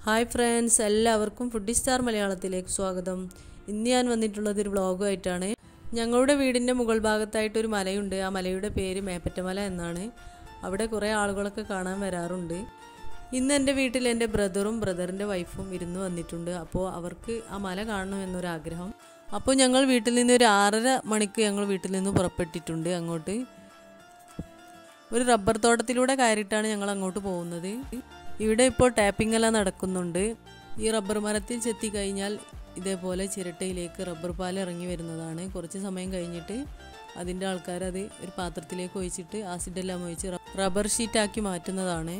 hi friends എല്ലാവർക്കും foodie star മലയാളത്തിലേക്ക് സ്വാഗതം ഇന്ന് ഞാൻ വന്നിട്ടുള്ളത് ഒരു വ്ളോഗുമായിട്ടാണ് ഞങ്ങളുടെ വീടിൻ്റെ മുകൾ ഭാഗത്തായിട്ട് ഒരു മലയുണ്ട് ആ മലയുടെ പേര് മേപ്പറ്റമല എന്നാണ് അവിടെ കുറേ ആളുകളൊക്കെ കാണാൻ വരാറുണ്ട് ഇന്ന് എൻ്റെ വീട്ടിൽ എൻ്റെ ബ്രദറും ബ്രദറിൻ്റെ വൈഫും ഇരുന്ന് വന്നിട്ടുണ്ട് അപ്പോൾ അവർക്ക് ആ മല കാണണമെന്നൊരാഗ്രഹം അപ്പോൾ ഞങ്ങൾ വീട്ടിൽ നിന്ന് ഒരു ആറര മണിക്ക് ഞങ്ങൾ വീട്ടിൽ നിന്ന് പുറപ്പെട്ടിട്ടുണ്ട് അങ്ങോട്ട് ഒരു റബ്ബർ തോട്ടത്തിലൂടെ കയറിയിട്ടാണ് ഞങ്ങൾ അങ്ങോട്ട് പോകുന്നത് ഇവിടെ ഇപ്പോൾ ടാപ്പിംഗ് എല്ലാം നടക്കുന്നുണ്ട് ഈ റബ്ബർ മരത്തിൽ ചെത്തി കഴിഞ്ഞാൽ ഇതേപോലെ ചിരട്ടയിലേക്ക് റബ്ബർ പാൽ ഇറങ്ങി വരുന്നതാണ് കുറച്ച് സമയം കഴിഞ്ഞിട്ട് അതിൻ്റെ ആൾക്കാർ അത് ഒരു പാത്രത്തിലേക്ക് ഒഴിച്ചിട്ട് ആസിഡെല്ലാം ഒഴിച്ച് റബ്ബർ ഷീറ്റാക്കി മാറ്റുന്നതാണ്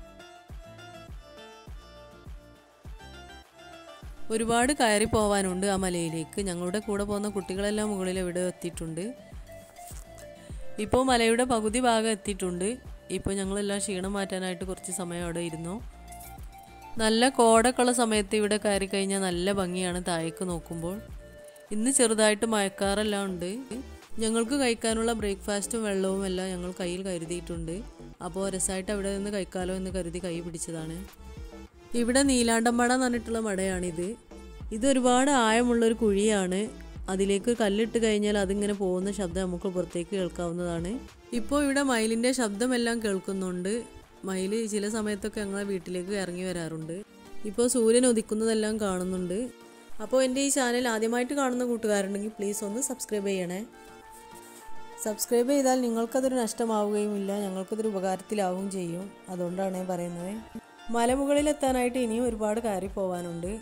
ഒരുപാട് കയറി പോകാനുണ്ട് ആ മലയിലേക്ക് ഞങ്ങളുടെ കൂടെ പോകുന്ന കുട്ടികളെല്ലാം മുകളിൽ ഇവിടെ എത്തിയിട്ടുണ്ട് ഇപ്പോൾ മലയുടെ പകുതി ഭാഗം എത്തിയിട്ടുണ്ട് ഇപ്പോൾ ഞങ്ങളെല്ലാം ക്ഷീണം മാറ്റാനായിട്ട് കുറച്ച് സമയം അവിടെ ഇരുന്നു നല്ല കോടക്കുള്ള സമയത്ത് ഇവിടെ കയറി കഴിഞ്ഞാൽ നല്ല ഭംഗിയാണ് താഴേക്ക് നോക്കുമ്പോൾ ഇന്ന് ചെറുതായിട്ട് മഴക്കാറെല്ലാം ഉണ്ട് ഞങ്ങൾക്ക് കഴിക്കാനുള്ള ബ്രേക്ക്ഫാസ്റ്റും വെള്ളവും എല്ലാം ഞങ്ങൾ കയ്യിൽ കരുതിയിട്ടുണ്ട് അപ്പോൾ രസമായിട്ട് അവിടെ നിന്ന് കഴിക്കാലോ എന്ന് കരുതി കൈ പിടിച്ചതാണ് ഇവിടെ നീലാണ്ടമട എന്ന് പറഞ്ഞിട്ടുള്ള മടയാണിത് ഇത് ഒരുപാട് ആഴമുള്ളൊരു കുഴിയാണ് അതിലേക്ക് കല്ലിട്ട് കഴിഞ്ഞാൽ അതിങ്ങനെ പോകുന്ന ശബ്ദം നമുക്ക് പുറത്തേക്ക് കേൾക്കാവുന്നതാണ് ഇപ്പോൾ ഇവിടെ മയിലിൻ്റെ ശബ്ദമെല്ലാം കേൾക്കുന്നുണ്ട് മയിൽ ചില സമയത്തൊക്കെ ഞങ്ങളെ വീട്ടിലേക്ക് ഇറങ്ങി വരാറുണ്ട് ഇപ്പോൾ സൂര്യൻ ഉദിക്കുന്നതെല്ലാം കാണുന്നുണ്ട് അപ്പോൾ എൻ്റെ ഈ ചാനൽ ആദ്യമായിട്ട് കാണുന്ന കൂട്ടുകാരുണ്ടെങ്കിൽ പ്ലീസ് ഒന്ന് സബ്സ്ക്രൈബ് ചെയ്യണേ സബ്സ്ക്രൈബ് ചെയ്താൽ നിങ്ങൾക്കതൊരു നഷ്ടമാവുകയുമില്ല ഞങ്ങൾക്കതൊരു ഉപകാരത്തിലാവുകയും ചെയ്യും അതുകൊണ്ടാണ് ഞാൻ പറയുന്നത് മലമുകളിലെത്താനായിട്ട് ഇനിയും ഒരുപാട് കയറി പോകാനുണ്ട്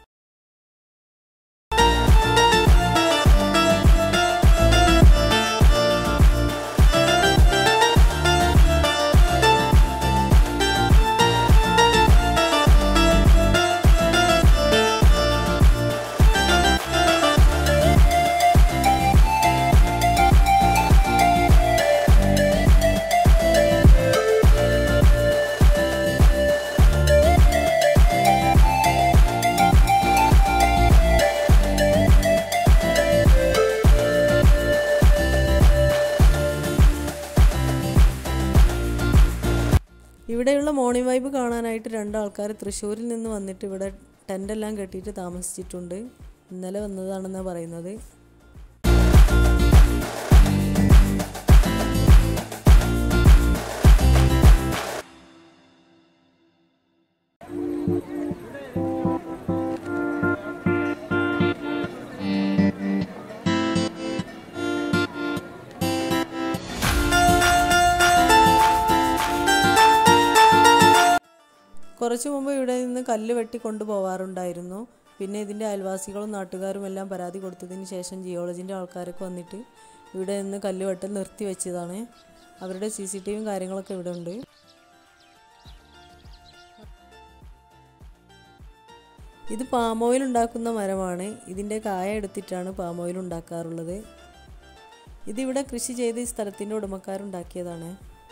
ഇവിടെയുള്ള മോർണിംഗ് വൈബ് കാണാനായിട്ട് രണ്ടാൾക്കാർ തൃശ്ശൂരിൽ നിന്ന് വന്നിട്ട് ഇവിടെ ടെൻ്റെല്ലാം കെട്ടിയിട്ട് താമസിച്ചിട്ടുണ്ട് ഇന്നലെ വന്നതാണെന്നാണ് പറയുന്നത് കുറച്ചു മുമ്പ് ഇവിടെ നിന്ന് കല്ല് വെട്ടി കൊണ്ടുപോവാറുണ്ടായിരുന്നു പിന്നെ ഇതിൻ്റെ അയൽവാസികളും നാട്ടുകാരും എല്ലാം പരാതി കൊടുത്തതിന് ശേഷം ജിയോളജിൻ്റെ ആൾക്കാരൊക്കെ വന്നിട്ട് ഇവിടെ നിന്ന് കല്ല് വെട്ടൽ നിർത്തി വെച്ചതാണ് അവരുടെ സി സി ടി വിയും കാര്യങ്ങളൊക്കെ ഇവിടെ ഉണ്ട് ഇത് പാം ഓയിൽ ഉണ്ടാക്കുന്ന മരമാണ് ഇതിൻ്റെ കായ എടുത്തിട്ടാണ് പാം ഓയിൽ ഉണ്ടാക്കാറുള്ളത് ഇതിവിടെ കൃഷി ചെയ്ത് ഈ സ്ഥലത്തിൻ്റെ ഉടമക്കാരുണ്ടാക്കിയതാണ്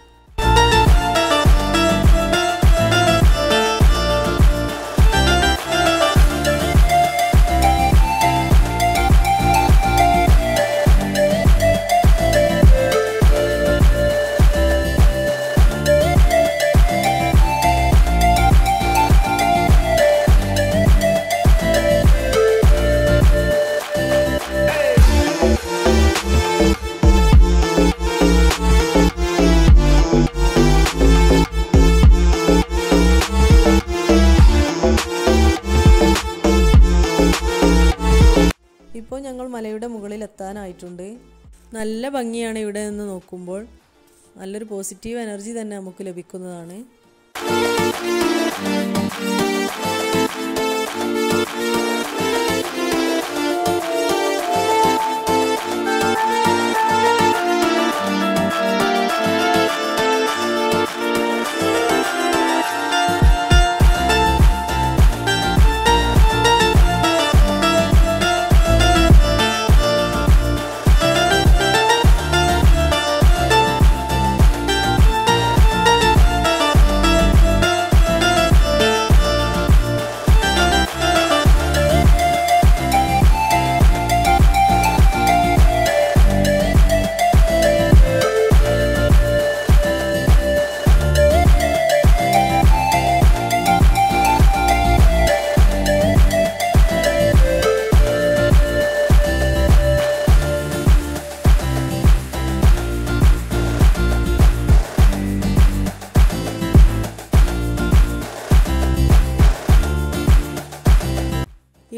ഇപ്പോൾ ഞങ്ങൾ മലയുടെ മുകളിൽ എത്താനായിട്ടുണ്ട് നല്ല ഭംഗിയാണ് ഇവിടെ നിന്ന് നോക്കുമ്പോൾ നല്ലൊരു പോസിറ്റീവ് എനർജി തന്നെ നമുക്ക് ലഭിക്കുന്നതാണ്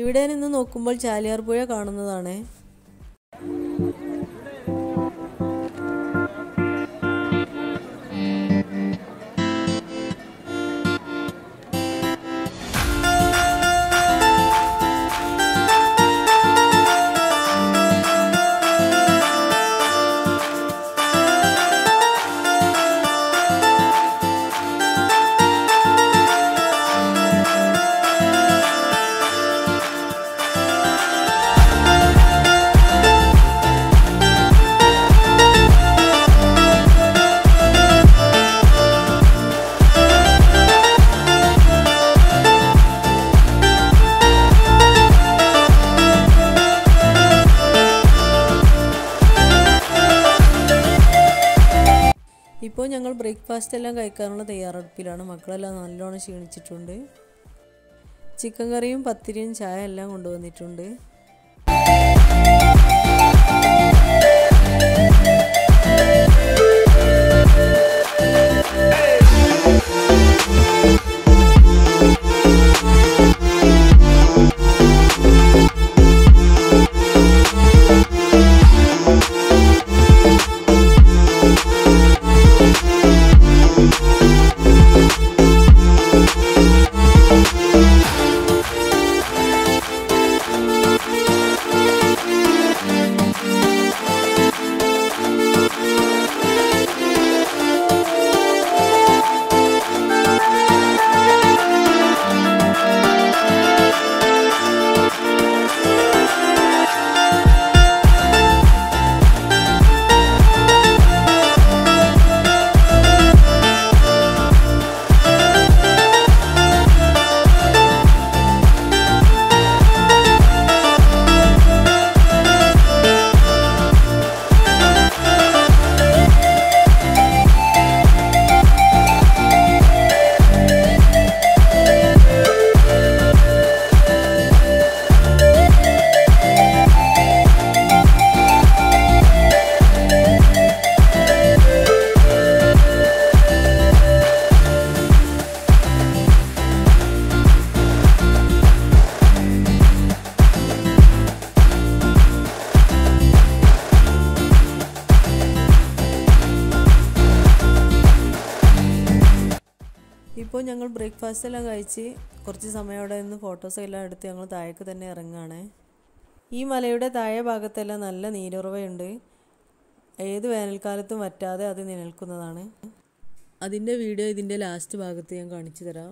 ഇവിടെ നിന്ന് നോക്കുമ്പോൾ ചാലിയാർ പുഴ കാണുന്നതാണ് ഇപ്പോൾ ഞങ്ങൾ ബ്രേക്ക്ഫാസ്റ്റ് എല്ലാം കഴിക്കാനുള്ള തയ്യാറെടുപ്പിലാണ് മക്കളെല്ലാം നല്ലോണം ക്ഷീണിച്ചിട്ടുണ്ട് ചിക്കൻ കറിയും പത്തിരിയും ചായ എല്ലാം കൊണ്ടുവന്നിട്ടുണ്ട് ഇപ്പോൾ ഞങ്ങൾ ബ്രേക്ക്ഫാസ്റ്റ് എല്ലാം കഴിച്ച് കുറച്ച് സമയം അവിടെ നിന്ന് ഫോട്ടോസ് എല്ലാം എടുത്ത് ഞങ്ങൾ താഴേക്ക് തന്നെ ഇറങ്ങുകയാണ് ഈ മലയുടെ താഴെ ഭാഗത്തെല്ലാം നല്ല നീരുറവയുണ്ട് ഏത് വേനൽക്കാലത്തും വറ്റാതെ അത് നിലനിൽക്കുന്നതാണ് അതിൻ്റെ വീഡിയോ ഇതിൻ്റെ ലാസ്റ്റ് ഭാഗത്ത് ഞാൻ കാണിച്ചു തരാം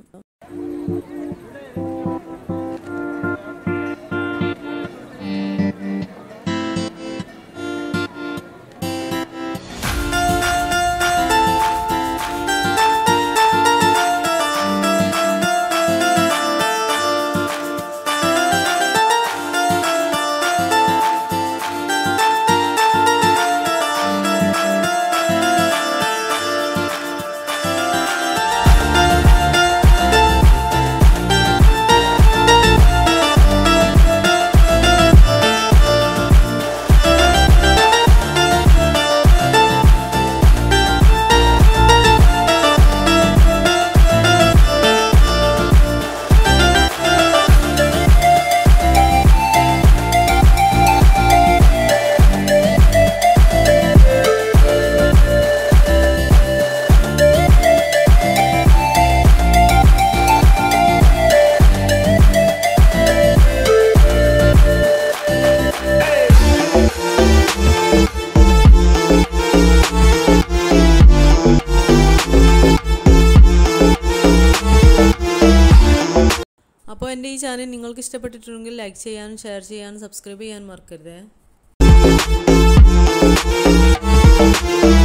അപ്പോൾ എൻ്റെ ഈ ചാനൽ നിങ്ങൾക്ക് ഇഷ്ടപ്പെട്ടിട്ടുണ്ടെങ്കിൽ ലൈക്ക് ചെയ്യാനും ഷെയർ ചെയ്യാനും സബ്സ്ക്രൈബ് ചെയ്യാനും മറക്കരുതേ